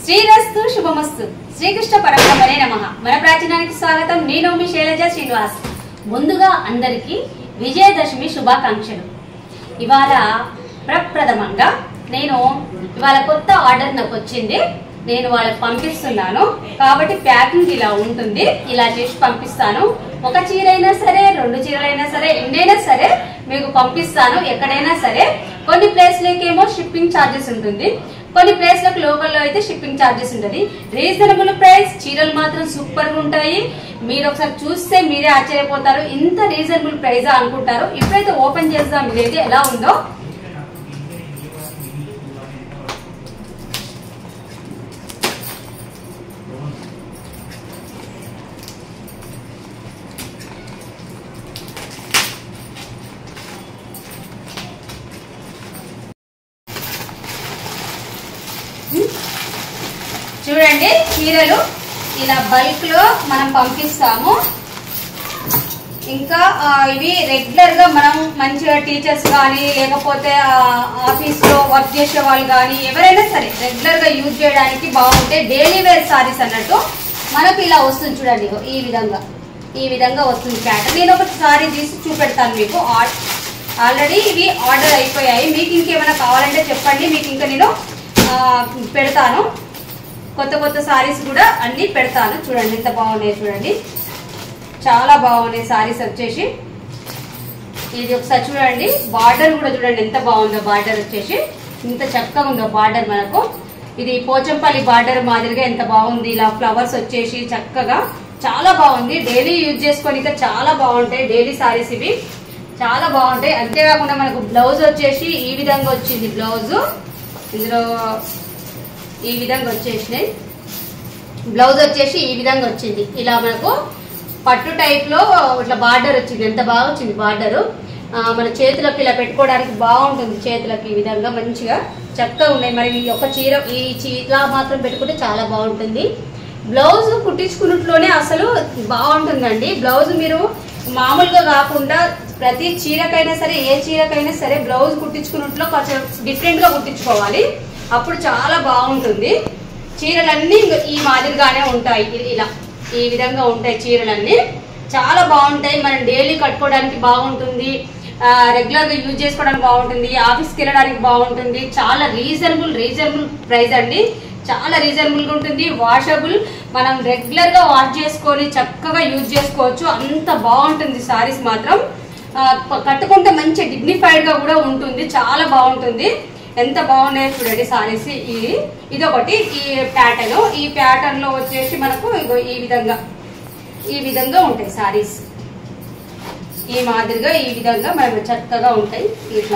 శ్రీరస్తు శుభమస్తు శ్రీకృష్ణ పరబ్రహ్మణే నమ మన ప్రాచీనానికి స్వాగతం నేను మీ శైలజ శ్రీనివాస్ ముందుగా అందరికీ విజయదశమి శుభాకాంక్షలు ఇవాళ ప్రప్రథమంగా నేను ఇవాళ కొత్త ఆర్డర్ నాకు వచ్చింది నేను వాళ్ళకి పంపిస్తున్నాను కాబట్టి ప్యాకింగ్ ఇలా ఉంటుంది ఇలా చేసి పంపిస్తాను ఒక చీర అయినా సరే రెండు చీరలైనా సరే ఎన్నైనా సరే మీకు పంపిస్తాను ఎక్కడైనా సరే కొన్ని ప్లేస్లకేమో షిప్పింగ్ ఛార్జెస్ ఉంటుంది కొన్ని ప్లేస్లకు లోకల్లో అయితే షిప్పింగ్ ఛార్జెస్ ఉంటుంది రీజనబుల్ ప్రైస్ చీరలు మాత్రం సూపర్ గా ఉంటాయి మీరు ఒకసారి చూస్తే మీరే ఆశ్చర్యపోతారు ఇంత రీజనబుల్ ప్రైజ్ అనుకుంటారు ఇప్పుడైతే ఓపెన్ చేద్దాం ఇదైతే ఎలా ఉందో చూడండి చీరలు ఇలా బల్క్ లో మనం పంపిస్తాము ఇంకా ఆ, ఇవి రెగ్యులర్ గా మనం మంచిగా టీచర్స్ కానీ లేకపోతే ఆఫీస్ లో వర్క్ చేసే వాళ్ళు కానీ ఎవరైనా సరే రెగ్యులర్ గా యూజ్ చేయడానికి బాగుంటాయి డైలీ వేర్ సారీస్ అన్నట్టు మనకు ఇలా వస్తుంది చూడండి ఇగో ఈ విధంగా ఈ విధంగా వస్తుంది ప్యాటర్న్ నేను ఒక సారీ తీసి చూపెడతాను మీకు ఆల్రెడీ ఇవి ఆర్డర్ అయిపోయాయి మీకు ఇంకేమైనా కావాలంటే చెప్పండి మీకు ఇంకా నేను ఆ, పెడతాను కొత్త కొత్త సారీస్ కూడా అన్ని పెడతాను చూడండి ఎంత బాగున్నాయి చూడండి చాలా బాగున్నాయి సారీస్ వచ్చేసి ఇది ఒకసారి చూడండి బార్డర్ కూడా చూడండి ఎంత బాగుందో బార్డర్ వచ్చేసి ఇంత చక్కగా ఉందో బార్డర్ మనకు ఇది పోచంపల్లి బార్డర్ మాదిరిగా ఎంత బాగుంది ఇలా ఫ్లవర్స్ వచ్చేసి చక్కగా చాలా బాగుంది డైలీ యూజ్ చేసుకోనిక చాలా బాగుంటాయి డైలీ సారీస్ ఇవి చాలా బాగుంటాయి అంతేకాకుండా మనకు బ్లౌజ్ వచ్చేసి ఈ విధంగా వచ్చింది బ్లౌజ్ ఇందులో ఈ విధంగా వచ్చేసినాయి బ్లౌజ్ వచ్చేసి ఈ విధంగా వచ్చింది ఇలా మనకు పట్టు టైప్ లో ఇట్లా బార్డర్ వచ్చింది ఎంత బాగా వచ్చింది బార్డర్ మన చేతులకు ఇలా పెట్టుకోవడానికి బాగుంటుంది చేతులకు ఈ విధంగా మంచిగా చక్కగా ఉన్నాయి మరి ఈ ఒక చీర ఈ చీర మాత్రం పెట్టుకుంటే చాలా బాగుంటుంది బ్లౌజ్ కుట్టించుకున్నట్లోనే అసలు బాగుంటుందండి బ్లౌజ్ మీరు మామూలుగా కాకుండా ప్రతి చీరకైనా సరే ఏ చీరకైనా సరే బ్లౌజ్ కుట్టించుకున్నట్లో కొంచెం డిఫరెంట్ గా కుట్టించుకోవాలి అప్పుడు చాలా బాగుంటుంది చీరలన్నీ ఇంక ఈ మాదిరిగానే ఉంటాయి ఇ- ఇలా ఈ విధంగా ఉంటాయి చీరలన్నీ చాలా బాగుంటాయి మనం డైలీ కట్టుకోవడానికి బాగుంటుంది రెగ్యులర్ గా యూజ్ చేసుకోవడానికి బాగుంటుంది ఆఫీస్కి వెళ్ళడానికి బాగుంటుంది చాలా రీజనబుల్ రీజనబుల్ ప్రైస్ అండి చాలా రీజనబుల్ గా ఉంటుంది వాషబుల్ మనం రెగ్యులర్ గా వాష్ చేసుకొని చక్కగా యూజ్ చేసుకోవచ్చు అంత బాగుంటుంది సారీస్ మాత్రం ఆ, ప- కట్టుకుంటే మంచి డిగ్నిఫైడ్ గా కూడా ఉంటుంది చాలా బాగుంటుంది ఎంత బాగున్నాయో చూడండి సారీస్ ఇది ఇదొకటి ఈ ప్యాటర్న్ ఈ ప్యాటర్న్ లో వచ్చేసి మనకు ఇగో ఈ విధంగా ఈ విధంగా ఉంటాయి సారీస్ ఈ మాదిరిగా ఈ విధంగా మనకు చక్కగా ఉంటాయి ఇట్లా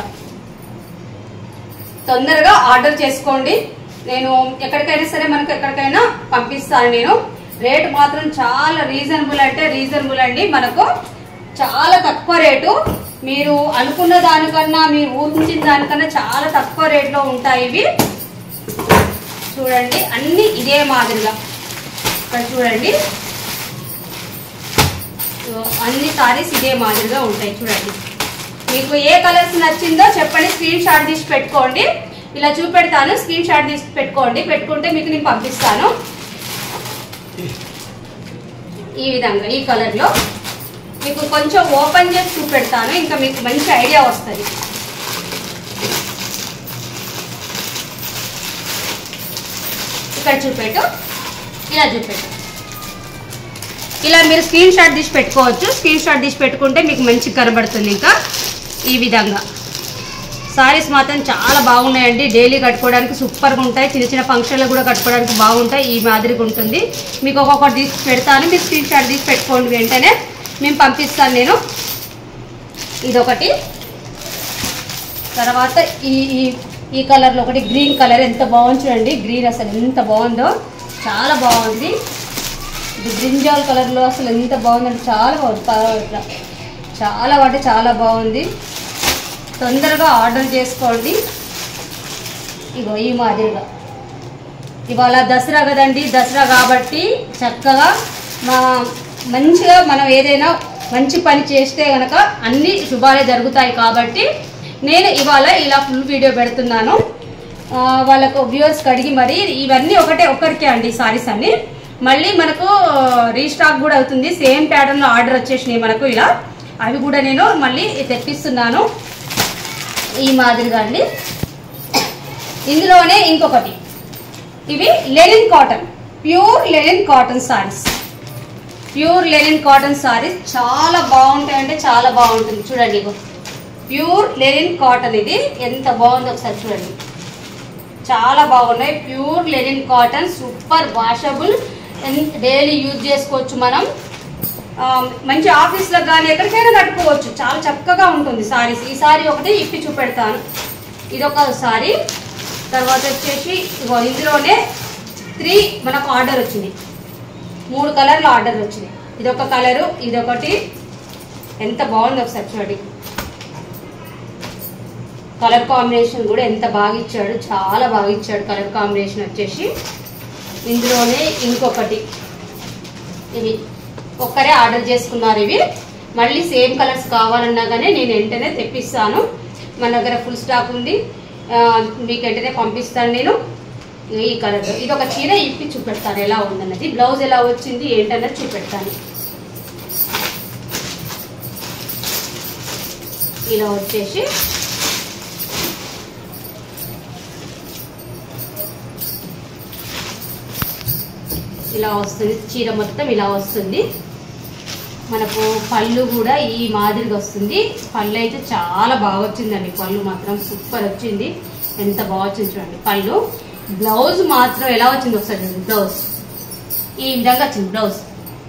తొందరగా ఆర్డర్ చేసుకోండి నేను ఎక్కడికైనా సరే మనకు ఎక్కడికైనా పంపిస్తాను నేను రేటు మాత్రం చాలా రీజనబుల్ అంటే రీజనబుల్ అండి మనకు చాలా తక్కువ రేటు మీరు అనుకున్న దానికన్నా మీరు ఊహించిన దానికన్నా చాలా తక్కువ రేట్లో ఉంటాయి ఇవి చూడండి అన్ని ఇదే మాదిరిగా ఇక్కడ చూడండి సో అన్ని సారీస్ ఇదే మాదిరిగా ఉంటాయి చూడండి మీకు ఏ కలర్స్ నచ్చిందో చెప్పండి స్క్రీన్ షాట్ తీసి పెట్టుకోండి ఇలా చూపెడతాను స్క్రీన్ షాట్ తీసి పెట్టుకోండి పెట్టుకుంటే మీకు నేను పంపిస్తాను ఈ విధంగా ఈ కలర్ లో మీకు కొంచెం ఓపెన్ చేసి చూపెడతాను ఇంకా మీకు మంచి ఐడియా వస్తుంది ఇక్కడ చూపెట్టు ఇలా చూపెట్టు ఇలా మీరు స్క్రీన్ షాట్ తీసి పెట్టుకోవచ్చు స్క్రీన్ షాట్ తీసి పెట్టుకుంటే మీకు మంచి కనబడుతుంది ఇంకా ఈ విధంగా సారీస్ మాత్రం చాలా బాగున్నాయండి డైలీ కట్టుకోవడానికి సూపర్గా ఉంటాయి చిన్న చిన్న ఫంక్షన్లు కూడా కట్టుకోవడానికి బాగుంటాయి ఈ మాదిరిగా ఉంటుంది మీకు ఒక్కొక్కటి తీసి పెడతాను మీరు స్క్రీన్ షాట్ తీసి పెట్టుకోండి వెంటనే మేము పంపిస్తాను నేను ఇదొకటి తర్వాత ఈ ఈ ఈ కలర్లో ఒకటి గ్రీన్ కలర్ ఎంత బాగుంది చూడండి గ్రీన్ అసలు ఎంత బాగుందో చాలా బాగుంది ఇది బ్రింజాల్ కలర్లో అసలు ఎంత బాగుందంటే చాలా బాగుంది ప- ఇట్లా చాలా అంటే చాలా బాగుంది తొందరగా ఆర్డర్ చేసుకోండి ఇగో ఈ మాదిరిగా ఇవాళ దసరా కదండి దసరా కాబట్టి చక్కగా మా మంచిగా మనం ఏదైనా మంచి పని చేస్తే గనక అన్ని శుభాలే జరుగుతాయి కాబట్టి నేను ఇవాళ ఇలా ఫుల్ వీడియో పెడుతున్నాను ఆ, వాళ్ళకు వ్యూవర్స్ కడిగి మరి ఇవన్నీ ఒకటే ఒక్కరికే అండి సారీస్ అన్ని మళ్ళీ మనకు రీస్టాక్ కూడా అవుతుంది సేమ్ ప్యాటర్న్ లో ఆర్డర్ వచ్చేసినాయి మనకు ఇలా అవి కూడా నేను మళ్ళీ తెప్పిస్తున్నాను ఈ మాదిరిగా అండి ఇందులోనే ఇంకొకటి ఇవి linen cotton pure linen cotton sarees pure linen cotton sarees చాలా బాగుంటాయి అంటే చాలా బాగుంటుంది చూడండి ఇగో ప్యూర్ లెనిన్ కాటన్ ఇది ఎంత బాగుందో ఒకసారి చూడండి చాలా బాగున్నాయి pure linen cotton super washable daily use చేసుకోవచ్చు మనం ఆ, మంచి ఆఫీస్లో కానీ ఎక్కడికైనా కట్టుకోవచ్చు చాలా చక్కగా ఉంటుంది సారీస్ ఈ సారీ ఒకటి ఇప్పి చూపెడతాను ఇదొక సారీ తర్వాత వచ్చేసి ఇగో ఇందులోనే త్రీ మనకు ఆర్డర్ వచ్చింది మూడు కలర్లు ఆర్డర్ వచ్చింది ఇదొక కలరు ఇదొకటి ఎంత బాగుంది ఒకసారి చూడండి కలర్ కాంబినేషన్ కూడా ఎంత బాగా ఇచ్చాడు చాలా బాగా ఇచ్చాడు కలర్ కాంబినేషన్ వచ్చేసి ఇందులోనే ఇంకొకటి ఇవి ఒక్కరే ఆర్డర్ చేసుకున్నారు ఇవి మళ్ళీ సేమ్ కలర్స్ కావాలన్నా కానీ నేను వెంటనే తెప్పిస్తాను మన దగ్గర ఫుల్ స్టాక్ ఉంది ఆ, మీకు వెంటనే పంపిస్తాను నేను ఈ కలర్ ఇది ఒక చీర ఇప్పి చూపెడతాను ఎలా ఉందన్నది బ్లౌజ్ ఎలా వచ్చింది ఏంటన్నది చూపెడతాను ఇలా వచ్చేసి ఇలా వస్తుంది చీర మొత్తం ఇలా వస్తుంది మనకు పళ్ళు కూడా ఈ మాదిరిగా వస్తుంది పళ్ళు అయితే చాలా బాగా వచ్చిందండి పళ్ళు మాత్రం సూపర్ వచ్చింది ఎంత బాగా వచ్చింది చూడండి పళ్ళు బ్లౌజ్ మాత్రం ఎలా వచ్చింది ఒకసారి చూడండి బ్లౌజ్ ఈ విధంగా వచ్చింది బ్లౌజ్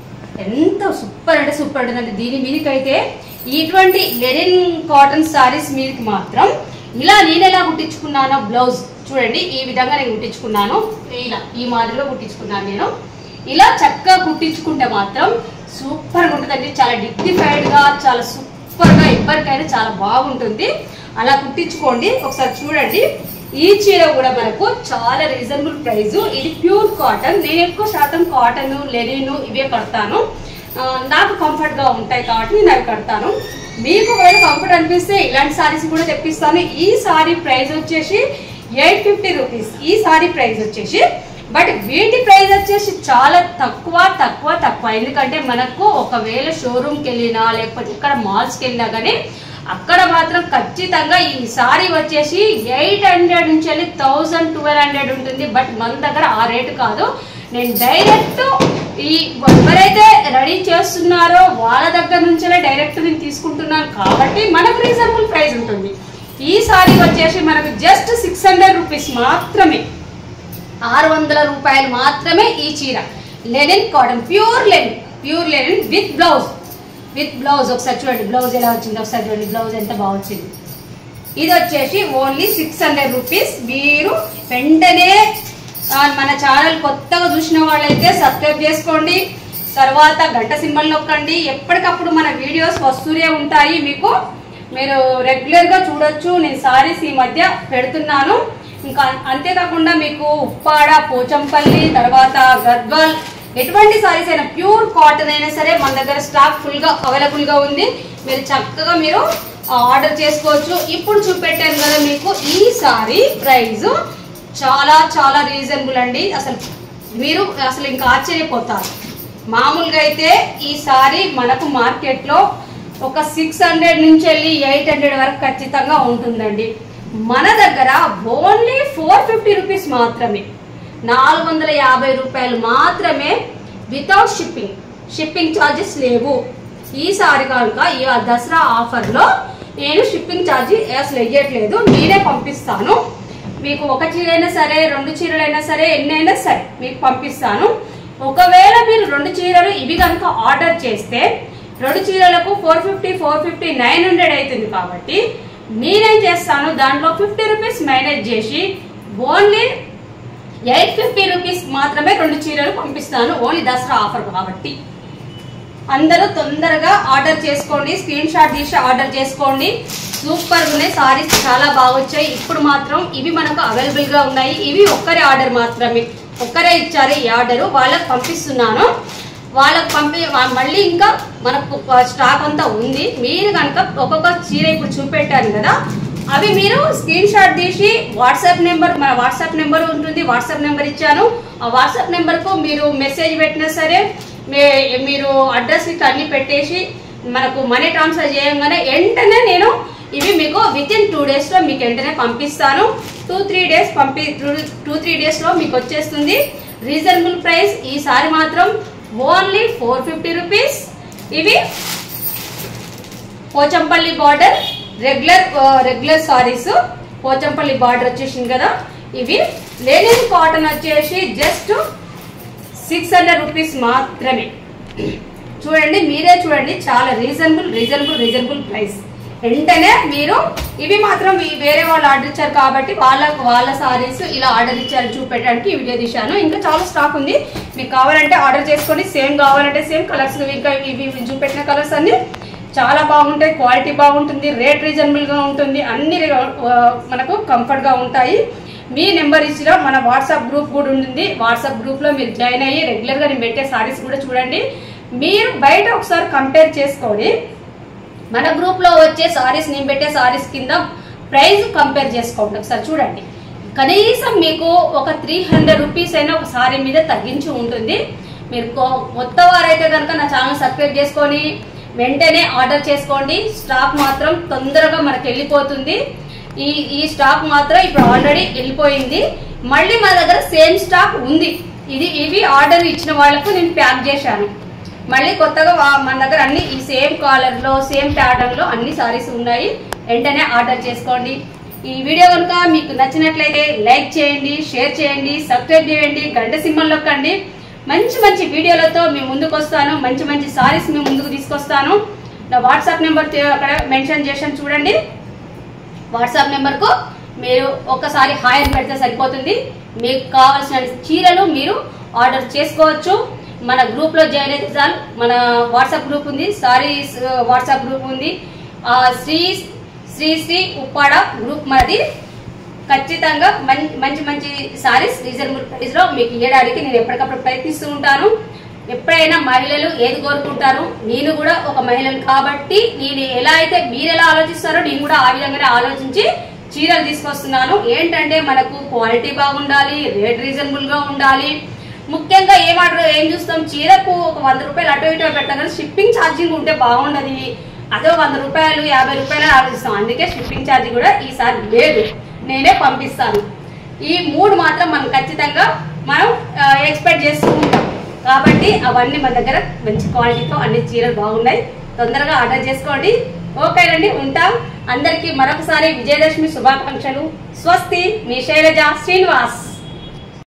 ఎంత సూపర్ అంటే సూపర్ ఉంటుందండి దీని మీదకైతే ఇటువంటి లెనిన్ కాటన్ సారీస్ మీదకి మాత్రం ఇలా నేను ఎలా కుట్టించుకున్నానో బ్లౌజ్ చూడండి ఈ విధంగా నేను కుట్టించుకున్నాను ఇలా ఈ మాదిరిగా కుట్టించుకున్నాను నేను ఇలా చక్కగా కుట్టించుకుంటే మాత్రం సూపర్గా ఉంటుందండి చాలా డిగ్నిఫైడ్ గా చాలా సూపర్ గా ఎవరికైనా చాలా బాగుంటుంది అలా కుట్టించుకోండి ఒకసారి చూడండి ఈ చీర కూడా మనకు చాలా రీజనబుల్ ప్రైస్ ఇది ప్యూర్ కాటన్ నేను ఎక్కువ శాతం కాటన్ లెనిన్ ఇవే కడతాను ఆ, నాకు కంఫర్ట్ గా ఉంటాయి కాబట్టి నేను అవి కడతాను మీకు ఒకవేళ కంఫర్ట్ అనిపిస్తే ఇలాంటి సారీస్ కూడా తెప్పిస్తాను ఈ సారీ ప్రైస్ వచ్చేసి ఎయిట్ ఫిఫ్టీ రూపీస్ ఈ సారీ ప్రైస్ వచ్చేసి బట్ వీటి ప్రైస్ వచ్చేసి చాలా తక్కువ తక్కువ తక్కువ ఎందుకంటే మనకు ఒకవేళ షోరూమ్కి వెళ్ళినా లేకపోతే ఇక్కడ మాల్స్కి వెళ్ళినా కానీ అక్కడ మాత్రం ఖచ్చితంగా ఈ సారీ వచ్చేసి ఎయిట్ హండ్రెడ్ నుంచి వెళ్ళి థౌజండ్ ట్వెల్వ్ హండ్రెడ్ ఉంటుంది బట్ మన దగ్గర ఆ రేటు కాదు నేను డైరెక్ట్ ఈ ఎవరైతే రెడీ చేస్తున్నారో వాళ్ళ దగ్గర నుంచే డైరెక్ట్ నేను తీసుకుంటున్నాను కాబట్టి మనకు రీజనబుల్ ప్రైస్ ఉంటుంది ఈ సారీ వచ్చేసి మనకు జస్ట్ సిక్స్ హండ్రెడ్ రూపీస్ మాత్రమే ఆరు వందల రూపాయలు మాత్రమే ఈ చీర linen cotton pure linen pure linen with blouse with blouse ఒకసారి చూడండి బ్లౌజ్ ఎలా వచ్చింది ఒకసారి చూడండి బ్లౌజ్ ఎంత బాగా వచ్చింది ఇది వచ్చేసి ఓన్లీ సిక్స్ హండ్రెడ్ రూపీస్ మీరు వెంటనే ఆ, మన ఛానల్ కొత్తగా చూసిన వాళ్ళైతే సబ్స్క్రైబ్ చేసుకోండి తర్వాత గంట సింబల్ నొక్కండి ఎప్పటికప్పుడు మన వీడియోస్ వస్తూనే ఉంటాయి మీకు మీరు రెగ్యులర్ గా చూడొచ్చు నేను సారీస్ ఈ మధ్య పెడుతున్నాను ఇంకా అంతేకాకుండా మీకు ఉప్పాడ పోచంపల్లి తర్వాత గద్వాల్ ఎటువంటి సారీస్ అయినా ప్యూర్ కాటన్ అయినా సరే మన దగ్గర స్టాక్ ఫుల్ గా అవైలబుల్ గా ఉంది మీరు చక్కగా మీరు ఆర్డర్ చేసుకోవచ్చు ఇప్పుడు చూపెట్టాను కదా మీకు ఈ సారీ ప్రైస్ చాలా చాలా రీజనబుల్ అండి అసలు మీరు అసలు ఇంకా ఆశ్చర్యపోతారు మామూలుగా అయితే ఈ సారీ మనకు మార్కెట్లో ఒక సిక్స్ హండ్రెడ్ నుంచి వెళ్ళి ఎయిట్ హండ్రెడ్ వరకు ఖచ్చితంగా ఉంటుందండి మన దగ్గర ఓన్లీ ఫోర్ ఫిఫ్టీ రూపీస్ మాత్రమే నాలుగు వందల యాభై రూపాయలు మాత్రమే వితౌట్ షిప్పింగ్ షిప్పింగ్ ఛార్జెస్ లేవు ఈసారి కనుక ఈ దసరా ఆఫర్లో నేను షిప్పింగ్ ఛార్జ్ అసలు వెయ్యట్లేదు నేనే పంపిస్తాను మీకు ఒక చీర అయినా సరే రెండు చీరలైనా సరే ఎన్ని అయినా సరే మీకు పంపిస్తాను ఒకవేళ మీరు రెండు చీరలు ఇవి కనుక ఆర్డర్ చేస్తే రెండు చీరలకు four fifty four fifty nine hundred అవుతుంది కాబట్టి నేనేం చేస్తాను దాంట్లో ఫిఫ్టీ రూపీస్ మేనేజ్ చేసి ఓన్లీ ఎయిట్ ఫిఫ్టీ రూపీస్ మాత్రమే రెండు చీరలు పంపిస్తాను ఓన్లీ దసరా ఆఫర్ కాబట్టి అందరూ తొందరగా ఆర్డర్ చేసుకోండి స్క్రీన్ షాట్ తీసి ఆర్డర్ చేసుకోండి సూపర్ ఉన్నాయి సారీస్ చాలా బాగా వచ్చాయి ఇప్పుడు మాత్రం ఇవి మనకు అవైలబుల్ గా ఉన్నాయి ఇవి ఒక్కరే ఆర్డర్ మాత్రమే ఒక్కరే ఇచ్చారు ఈ ఆర్డర్ వాళ్ళకి పంపిస్తున్నాను వాళ్ళకి పంపి వా- మళ్ళీ ఇంకా మనకు స్టాక్ అంతా ఉంది మీరు కనుక ఒక్కొక్క చీర ఇప్పుడు చూపెట్టాను కదా అవి మీరు స్క్రీన్ షాట్ తీసి వాట్సాప్ నెంబర్ మన వాట్సాప్ నెంబర్ ఉంటుంది వాట్సాప్ నెంబర్ ఇచ్చాను ఆ వాట్సాప్ నెంబర్కు మీరు మెసేజ్ పెట్టినా సరే మీ- మీరు అడ్రస్ ఇట్లా అన్ని పెట్టేసి మనకు మనీ ట్రాన్స్ఫర్ చేయగానే వెంటనే నేను ఇవి మీకు విత్ ఇన్ టూ డేస్లో మీకు వెంటనే పంపిస్తాను టూ త్రీ డేస్ పంపి టూ త్రీ డేస్లో మీకు వచ్చేస్తుంది రీజనబుల్ ప్రైస్ ఈసారి మాత్రం ఓన్లీ ఫోర్ ఫిఫ్టీ రూపీస్ ఇవి Pochampally border regular regular sarees Pochampally border వచ్చేసింది కదా ఇవి లేనిన్ కాటన్ వచ్చేసి జస్ట్ సిక్స్ హండ్రెడ్ రూపీస్ మాత్రమే చూడండి మీరే చూడండి చాలా రీజనబుల్ రీజనబుల్ రీజనబుల్ ప్రైస్ వెంటనే మీరు ఇవి మాత్రం ఈ వేరే వాళ్ళు ఆర్డర్ ఇచ్చారు కాబట్టి వాళ్ళ వాళ్ళ సారీస్ ఇలా ఆర్డర్ ఇచ్చారు చూపెట్టడానికి ఈ వీడియో తీశాను ఇంకా చాలా స్టాక్ ఉంది మీకు కావాలంటే ఆర్డర్ చేసుకోండి సేమ్ కావాలంటే సేమ్ కలర్స్ ఇంకా ఇవి ఇవి చూపెట్టిన కలర్స్ అన్ని చాలా బాగుంటాయి క్వాలిటీ బాగుంటుంది రేట్ రీజనబుల్ గా ఉంటుంది అన్ని ఆ, మనకు కంఫర్ట్ గా ఉంటాయి మీ నెంబర్ ఇచ్చిన మన వాట్సాప్ గ్రూప్ కూడా ఉంటుంది వాట్సాప్ గ్రూప్ లో మీరు జాయిన్ అయ్యి రెగ్యులర్ గా నేను పెట్టే సారీస్ కూడా చూడండి మీరు బయట ఒకసారి కంపేర్ చేసుకొని మన గ్రూప్ లో వచ్చే సారీస్ నేను పెట్టే సారీస్ కింద ప్రైస్ కంపేర్ చేసుకోండి ఒకసారి చూడండి కనీసం మీకు ఒక త్రీ హండ్రెడ్ రూపీస్ అయినా ఒక సారీ మీద తగ్గించి ఉంటుంది మీరు కొ- కొత్త వారైతే కనుక నా ఛానల్ సబ్స్క్రైబ్ చేసుకొని వెంటనే ఆర్డర్ చేసుకోండి స్టాక్ మాత్రం తొందరగా మనకి వెళ్ళిపోతుంది ఈ ఈ స్టాక్ మాత్రం ఇప్పుడు ఆల్రెడీ వెళ్ళిపోయింది మళ్ళీ మా దగ్గర సేమ్ స్టాక్ ఉంది ఇది ఇవి ఆర్డర్ ఇచ్చిన వాళ్ళకు నేను ప్యాక్ చేశాను మళ్ళీ కొత్తగా వా- మన దగ్గర అన్ని ఈ సేమ్ కాలర్ లో సేమ్ ప్యాటర్న్ లో అన్ని సారీస్ ఉన్నాయి వెంటనే ఆర్డర్ చేసుకోండి ఈ వీడియో కనుక మీకు నచ్చినట్లయితే లైక్ చేయండి షేర్ చేయండి సబ్స్క్రైబ్ చేయండి గంట సింబల్ నొక్కండి మంచి మంచి వీడియోలతో మీ ముందుకు వస్తాను మంచి మంచి సారీస్ మీ ముందుకు తీసుకొస్తాను నా వాట్సాప్ నెంబర్ అక్కడ మెన్షన్ చేశాను చూడండి వాట్సాప్ నెంబర్కు మీరు ఒక్కసారి హాయ్ అని పెడితే సరిపోతుంది మీకు కావాల్సిన చీరలు మీరు ఆర్డర్ చేసుకోవచ్చు మన గ్రూప్లో జాయిన్ అయితే చాలు మన వాట్సాప్ గ్రూప్ ఉంది సారీస్ వాట్సాప్ గ్రూప్ ఉంది ఆ శ్రీ శ్రీ శ్రీ ఉప్పాడ గ్రూప్ మనది ఖచ్చితంగా మం- మంచి మంచి సారీస్ రీజనబుల్ ప్రైస్ లో మీకు ఇవ్వడానికి నేను ఎప్పటికప్పుడు ప్రయత్నిస్తూ ఉంటాను ఎప్పుడైనా మహిళలు ఏది కోరుకుంటారు నేను కూడా ఒక మహిళను కాబట్టి నేను ఎలా అయితే మీరు ఎలా ఆలోచిస్తారో నేను కూడా ఆ విధంగానే ఆలోచించి చీరలు తీసుకొస్తున్నాను ఏంటంటే మనకు క్వాలిటీ బాగుండాలి రేట్ రీజనబుల్ గా ఉండాలి ముఖ్యంగా ఏం ఆర్డర్ ఏం చూస్తాం చీరకు ఒక వంద రూపాయలు అటు ఇటు పెట్టాం కానీ షిప్పింగ్ ఛార్జింగ్ ఉంటే బాగుండదు అదో వంద రూపాయలు యాభై రూపాయలు ఆలోచిస్తాం అందుకే షిప్పింగ్ ఛార్జ్ కూడా ఈసారి లేదు నేనే పంపిస్తాను ఈ మూడు మాత్రం మనం ఖచ్చితంగా మనం ఎక్స్పెక్ట్ చేస్తూ ఉంటాం కాబట్టి అవన్నీ మన దగ్గర మంచి క్వాలిటీతో అన్ని చీరలు బాగున్నాయి తొందరగా ఆర్డర్ చేసుకోండి ఓకేనండి ఉంటాం అందరికీ మరొకసారి విజయదశమి శుభాకాంక్షలు స్వస్తి మీ శైలజ శ్రీనివాస్